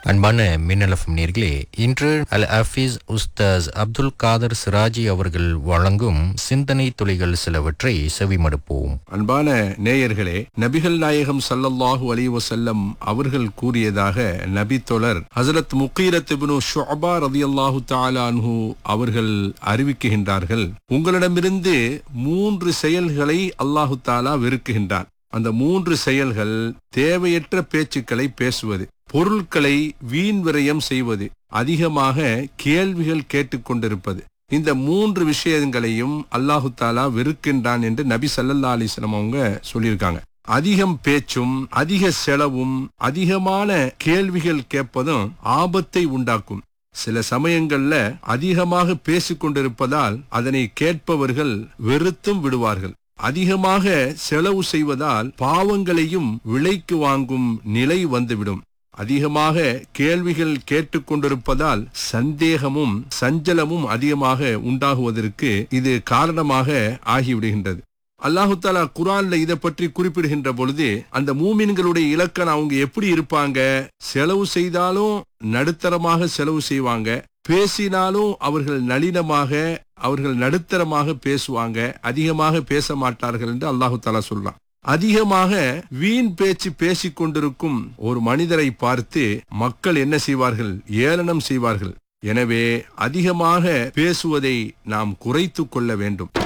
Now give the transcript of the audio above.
அன்பான மின்னலஃபம் நேர்களே இன்று அல் ஹஃபீஸ் உஸ்தாஸ் அப்துல் காதர் சிராஜி அவர்கள் வழங்கும் சிந்தனை துளிகள் சிலவற்றை செவிமடுப்போம் அன்பான நேயர்களே நபிகள் நாயகம் ஸல்லல்லாஹு அலைஹி வஸல்லம் அவர்கள் கூறியதாக நபி தொடர் ஹசரத் முகீரத் இப்னு ஷுஅபா ரலியல்லாஹு தஆலா அன்ஹு அவர்கள் அறிவிக்குகின்றார்கள் உங்களிடமிருந்து மூன்று செயல்களை அல்லாஹு தாலா வெறுக்குகின்றான் அந்த மூன்று செயல்கள் தேவையற்ற பேச்சுக்களை பேசுவது பொருட்களை வீண் விரயம் செய்வது அதிகமாக கேள்விகள் கேட்டுக்கொண்டிருப்பது இந்த மூன்று விஷயங்களையும் அல்லாஹு தாலா வெறுக்கின்றான் என்று நபி சல்லல்லா அலிஸ்லாம் அவங்க சொல்லியிருக்காங்க அதிகம் பேச்சும் அதிக செலவும் அதிகமான கேள்விகள் கேட்பதும் ஆபத்தை உண்டாக்கும் சில சமயங்கள்ல அதிகமாக பேசிக் கொண்டிருப்பதால் அதனை கேட்பவர்கள் வெறுத்தும் விடுவார்கள் அதிகமாக செலவு செய்வதால் பாவங்களையும் விலைக்கு வாங்கும் நிலை வந்துவிடும் அதிகமாக கேள்விகள் கேட்டுக்கொண்டிருப்பதால் சந்தேகமும் சஞ்சலமும் அதிகமாக உண்டாகுவதற்கு இது காரணமாக ஆகிவிடுகின்றது அல்லாஹு தாலா குரான்ல இதை பற்றி குறிப்பிடுகின்ற பொழுது அந்த மூமின்களுடைய இலக்கணம் அவங்க எப்படி இருப்பாங்க செலவு செய்தாலும் நடுத்தரமாக செலவு செய்வாங்க பேசினாலும் அவர்கள் நளினமாக அவர்கள் நடுத்தரமாக பேசுவாங்க அதிகமாக பேச மாட்டார்கள் என்று அல்லாஹு தாலா சொல்றான் அதிகமாக வீண் பேச்சு பேசிக் கொண்டிருக்கும் ஒரு மனிதரை பார்த்து மக்கள் என்ன செய்வார்கள் ஏளனம் செய்வார்கள் எனவே அதிகமாக பேசுவதை நாம் குறைத்துக் கொள்ள வேண்டும்